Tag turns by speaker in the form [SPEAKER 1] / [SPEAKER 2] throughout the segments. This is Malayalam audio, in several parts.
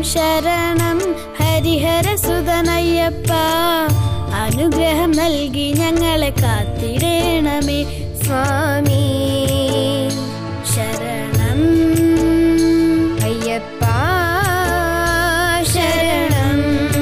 [SPEAKER 1] ശരണം ഹരിഹര സുതനയ്യപ്പ അനുഗ്രഹം നൽകി ഞങ്ങളെ കാത്തിടേണമേ
[SPEAKER 2] സ്വാമി
[SPEAKER 1] ശരണം
[SPEAKER 2] അയ്യപ്പ ശരണം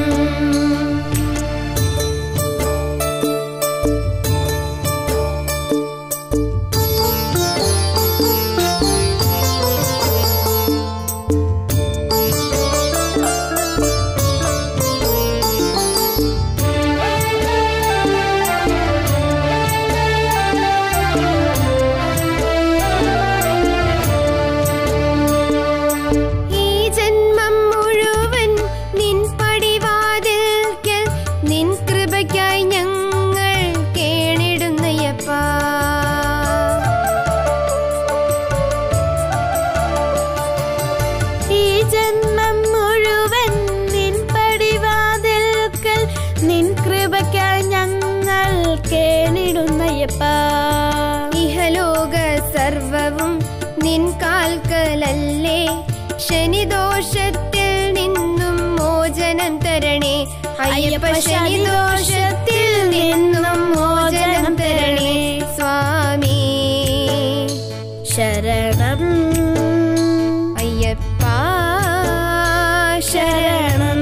[SPEAKER 2] ഈ ജന്മം മുഴുവൻ നിൻ പടിവാതിൽക്കൽ നിൻ കൃപയ്ക്കായി ഞങ്ങൾ കേണിടുന്നയ്യപ്പ
[SPEAKER 1] ഈ ജന്മം മുഴുവൻ നിൻ പടിവാതിൽക്കൽ നിൻ കൃപയ്ക്കായി ഞങ്ങൾ കേണിടുന്നയ്യപ്പ
[SPEAKER 2] ഇഹലോക സർവവും നിൻ കാൽക്കലല്ലേ ശനിദോഷത്തിൽ നിന്നും മോചനം തരണേ അയ്യപ്പ ശനിദോഷത്തിൽ നിന്നും മോചനം തരണേ സ്വാമി
[SPEAKER 1] ശരണം
[SPEAKER 2] അയ്യപ്പ ശരണം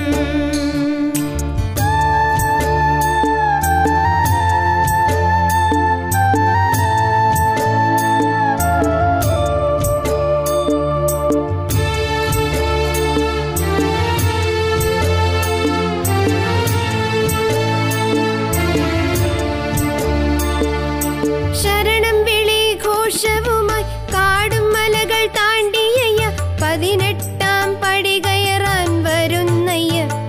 [SPEAKER 2] ശരണം വിളി ഘോഷവുമായി കാടും മലകൾ താണ്ടിയയ്യ പതിനെട്ടാം പടി കയറാൻ വരുന്നയ്യപ്പ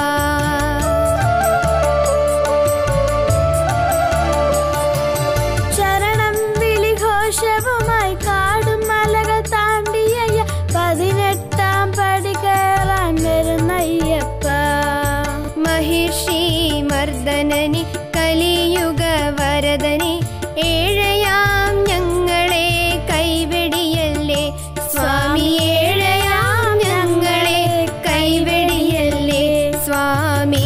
[SPEAKER 1] ശരണം വിളിഘോഷവുമായി കാടും മലകൾ താണ്ടിയ പതിനെട്ടാം പടി കയറാൻ വരുന്നയ്യപ്പ
[SPEAKER 2] മഹിഷി മർദ്ദനനി കലിയുഗ വരദനി ഏഴയാം ഞങ്ങളെ കൈവെടിയല്ലേ സ്വാമി ഏഴയാം ഞങ്ങളെ കൈവെടിയല്ലേ സ്വാമി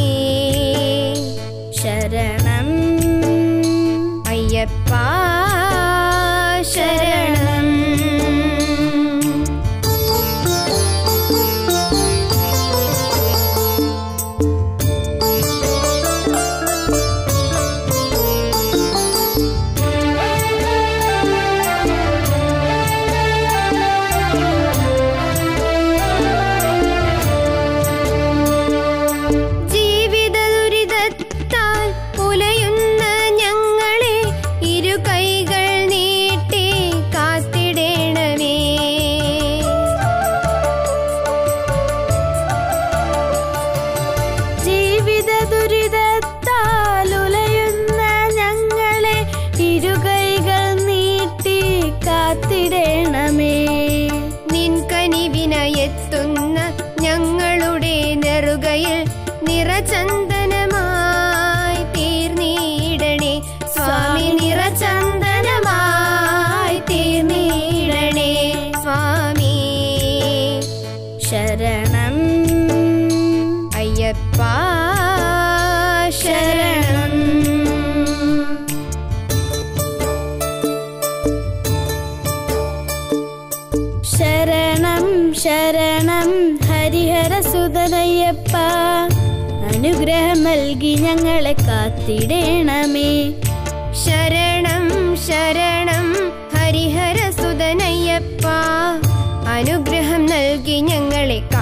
[SPEAKER 1] ശരണം
[SPEAKER 2] അയ്യപ്പ ശരണം ജീവിത ദുരിതത്താൽ ഉലയുന്ന ഞങ്ങളെ ഇരു കൈകൾ നീട്ടി കാത്തിടേണമേ
[SPEAKER 1] ജീവിത ദുരിതത്താൽ ഉലയുന്ന ഞങ്ങളെ ഇരുകൈകൾ നീട്ടി കാത്തിടേണമേ
[SPEAKER 2] നിൻ കനിവിനയെത്തുന്ന ഞങ്ങളുടെ നെറുകയിൽ നിറചന്ദനമായി തീർന്നിടണേ സ്വാമി നിറചന്ദനമായി തീർന്നിടണേ സ്വാമി
[SPEAKER 1] ശരണം
[SPEAKER 2] അയ്യപ്പ ശരണം
[SPEAKER 1] ശരണം ശരണം ഹരിഹര സുതനയ്യപ്പ അനുഗ്രഹം നൽകി ഞങ്ങളെ കാത്തിടേണമേ
[SPEAKER 2] ശരണം ശരണം ഹരിഹര സുതനയ്യപ്പ അനുഗ്രഹം നൽകി ഞങ്ങളെ